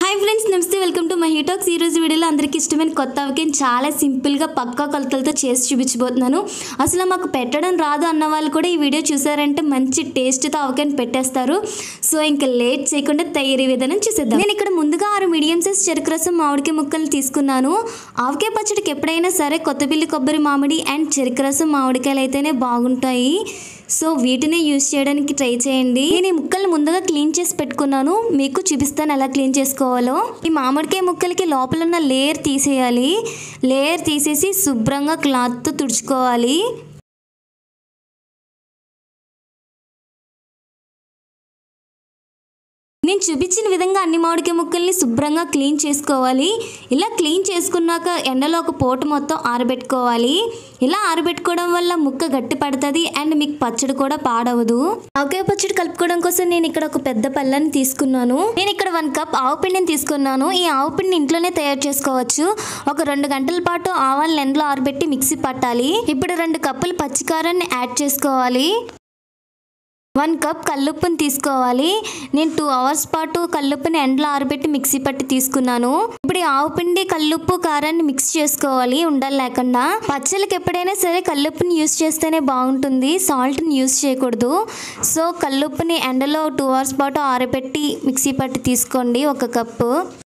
hi friends నమస్తే welcome to my హీటాక్స్ ఈ రోజు వీడియోలో అందరికీ ఇష్టమైన కొత్త అవకేం చాలా సింపుల్గా పక్కా కొలతలతో చేసి చూపించబోతున్నాను అసలు మాకు పెట్టడం రాదు అన్న వాళ్ళు కూడా ఈ వీడియో చూసారంటే మంచి టేస్ట్తో అవకాయని పెట్టేస్తారు సో ఇంకా లేట్ చేయకుండా తయారీ విధానం చూసేద్దాం నేను ఇక్కడ ముందుగా ఆరు మీడియం సైజ్ చెరుకు రసం మామిడికాయ ముక్కలు తీసుకున్నాను ఆవకాయ పచ్చడికి ఎప్పుడైనా సరే కొత్తపిల్లి కొబ్బరి మామిడి అండ్ చెరుకు రసం మామిడికాయలు అయితేనే బాగుంటాయి సో వీటిని యూజ్ చేయడానికి ట్రై చేయండి నేను ఈ ముక్కల్ని ముందుగా క్లీన్ చేసి పెట్టుకున్నాను మీకు చూపిస్తాను ఎలా క్లీన్ చేసుకోవాలో ఈ మామిడికాయ ముక్కలకి లోపల ఉన్న లేయర్ తీసేయాలి లేయర్ తీసేసి శుభ్రంగా క్లాత్తో తుడుచుకోవాలి నేను చూపించిన విధంగా అన్ని మామిడికాయ ముక్కల్ని శుభ్రంగా క్లీన్ చేసుకోవాలి ఇలా క్లీన్ చేసుకున్నాక ఎండలో ఒక పూట మొత్తం ఆరబెట్టుకోవాలి ఇలా ఆరబెట్టుకోవడం వల్ల ముక్క గట్టి పడుతుంది అండ్ మీకు పచ్చడి కూడా పాడవదు ఆవకాయ పచ్చడి కలుపుకోవడం కోసం నేను ఇక్కడ ఒక పెద్ద పళ్ళని తీసుకున్నాను నేను ఇక్కడ వన్ కప్ ఆవు పిండిని తీసుకున్నాను ఈ ఆవు పిండిని ఇంట్లోనే తయారు చేసుకోవచ్చు ఒక రెండు గంటల పాటు ఆవాలను ఎండలో ఆరబెట్టి మిక్సీ పట్టాలి ఇప్పుడు రెండు కప్పులు పచ్చికారాన్ని యాడ్ చేసుకోవాలి వన్ కప్ కల్లుప్పుని తీసుకోవాలి నేను టూ అవర్స్ పాటు కల్లుప్పుని ఎండలో ఆరబెట్టి మిక్సీ పట్టి తీసుకున్నాను ఇప్పుడు ఈ ఆవు పిండి కల్లుప్పు కారాన్ని మిక్స్ చేసుకోవాలి ఉండాలి లేకుండా పచ్చళ్ళకి ఎప్పుడైనా సరే కల్లుప్పుని యూస్ చేస్తేనే బాగుంటుంది సాల్ట్ని యూస్ చేయకూడదు సో కల్లుప్పుని ఎండలో టూ అవర్స్ పాటు ఆరబెట్టి మిక్సీ పట్టి తీసుకోండి ఒక కప్పు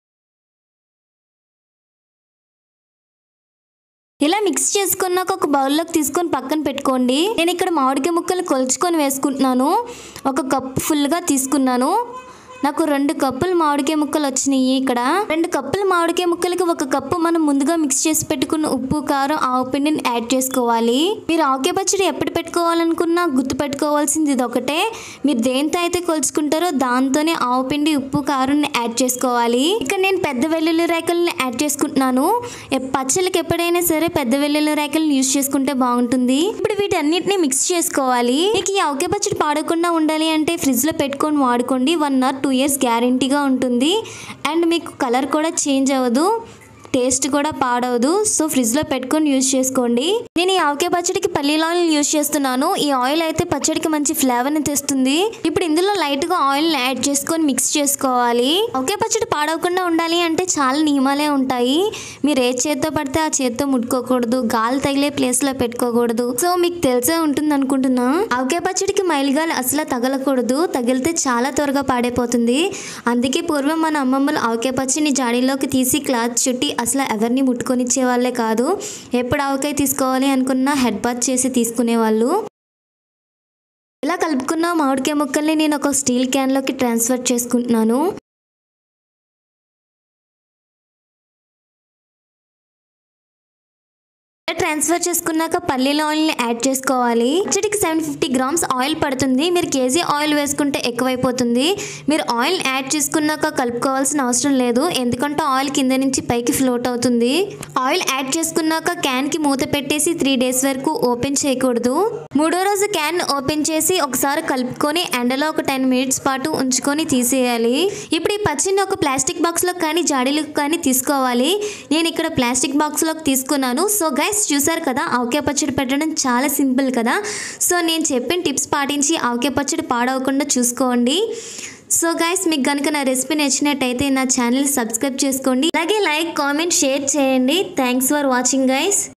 ఇలా మిక్స్ చేసుకున్నాక ఒక బౌల్లోకి తీసుకొని పక్కన పెట్టుకోండి నేను ఇక్కడ మామిడికాయ ముక్కలు కొలుచుకొని వేసుకుంటున్నాను ఒక కప్పు ఫుల్గా తీసుకున్నాను నాకు రెండు కప్పులు మామిడికాయ ముక్కలు వచ్చినాయి ఇక్కడ రెండు కప్పుల మామిడికాయ ముక్కలకి ఒక కప్పు మనం ముందుగా మిక్స్ చేసి పెట్టుకున్న ఉప్పు కారం ఆవు పిండిని యాడ్ చేసుకోవాలి మీరు ఆవకాయ పచ్చడి ఎప్పుడు పెట్టుకోవాలనుకున్నా గుర్తు పెట్టుకోవాల్సింది ఇది ఒకటే మీరు దేంతో అయితే కొలుచుకుంటారో దాంతోనే ఆవు పిండి ఉప్పు కారం యాడ్ చేసుకోవాలి ఇక్కడ నేను పెద్ద వెల్లుల్లి రేకల్ని యాడ్ చేసుకుంటున్నాను ఎ- పచ్చళ్ళకి ఎప్పుడైనా సరే పెద్ద వెల్లుల్లి రేకల్ని యూస్ చేసుకుంటే బాగుంటుంది ఇప్పుడు వీటన్నిటిని మిక్స్ చేసుకోవాలి మీకు ఈ ఆవకాయ పచ్చడి పాడకుండా ఉండాలి అంటే ఫ్రిడ్జ్ లో పెట్టుకొని వాడుకోండి వన్ ఆర్ టూ ఇయర్స్ గ్యారంటీగా ఉంటుంది అండ్ మీకు కలర్ కూడా చేంజ్ అవ్వదు టేస్ట్ కూడా పాడవదు సో ఫ్రిడ్జ్లో పెట్టుకొని యూజ్ చేసుకోండి నేను ఈ ఆవకాయ పచ్చడికి పల్లీల ఆయిల్ యూజ్ చేస్తున్నాను ఈ ఆయిల్ అయితే పచ్చడికి మంచి ఫ్లేవర్ని తెస్తుంది ఇప్పుడు ఇందులో లైట్గా ఆయిల్ యాడ్ చేసుకొని మిక్స్ చేసుకోవాలి ఆవకాయ పచ్చడి పాడవకుండా ఉండాలి అంటే చాలా నియమాలే ఉంటాయి మీరు ఏ చేత్తో పడితే ఆ చేత్తో ముట్టుకోకూడదు గాలి తగిలే ప్లేస్లో పెట్టుకోకూడదు సో మీకు తెలిసే ఉంటుంది అనుకుంటున్నా ఆవకాయ పచ్చడికి మైలుగాలి అసలు తగలకూడదు తగిలితే చాలా త్వరగా పాడైపోతుంది అందుకే పూర్వం మన అమ్మమ్మలు ఆవకాయ పచ్చడిని జాడీలోకి తీసి క్లాత్ చుట్టి అసలు ఎవరిని ముట్టుకొనిచ్చే వాళ్ళే కాదు ఎప్పుడు ఆవకాయ తీసుకోవాలి అనుకున్నా హెడ్ బాత్ చేసి తీసుకునేవాళ్ళు ఇలా కలుపుకున్న మామిడికాయ ముక్కల్ని నేను ఒక స్టీల్ క్యాన్లోకి ట్రాన్స్ఫర్ చేసుకుంటున్నాను ఇలా ట్రాన్స్ఫర్ చేసుకున్నాక పల్లీల ఆయిల్ని యాడ్ చేసుకోవాలి పచ్చడికి సెవెన్ ఫిఫ్టీ గ్రామ్స్ ఆయిల్ పడుతుంది మీరు కేజీ ఆయిల్ వేసుకుంటే ఎక్కువైపోతుంది మీరు ఆయిల్ యాడ్ చేసుకున్నాక కలుపుకోవాల్సిన అవసరం లేదు ఎందుకంటే ఆయిల్ కింద నుంచి పైకి ఫ్లోట్ అవుతుంది ఆయిల్ యాడ్ చేసుకున్నాక క్యాన్ కి మూత పెట్టేసి త్రీ డేస్ వరకు ఓపెన్ చేయకూడదు మూడో రోజు క్యాన్ ఓపెన్ చేసి ఒకసారి కలుపుకొని ఎండలో ఒక టెన్ మినిట్స్ పాటు ఉంచుకొని తీసేయాలి ఇప్పుడు ఈ పచ్చిని ఒక ప్లాస్టిక్ బాక్స్ లో కానీ జాడీలకు కానీ తీసుకోవాలి నేను ఇక్కడ ప్లాస్టిక్ బాక్స్ లోకి తీసుకున్నాను సో గైస్ చూసారు కదా ఆవకాయ పచ్చడి పెట్టడం చాలా సింపుల్ కదా సో నేను చెప్పిన టిప్స్ పాటించి ఆవకాయ పచ్చడి పాడవకుండా చూసుకోండి సో గైస్ మీకు కనుక నా రెసిపీ నచ్చినట్టయితే నా ఛానల్ సబ్స్క్రైబ్ చేసుకోండి అలాగే లైక్ కామెంట్ షేర్ చేయండి థ్యాంక్స్ ఫర్ వాచింగ్ గైస్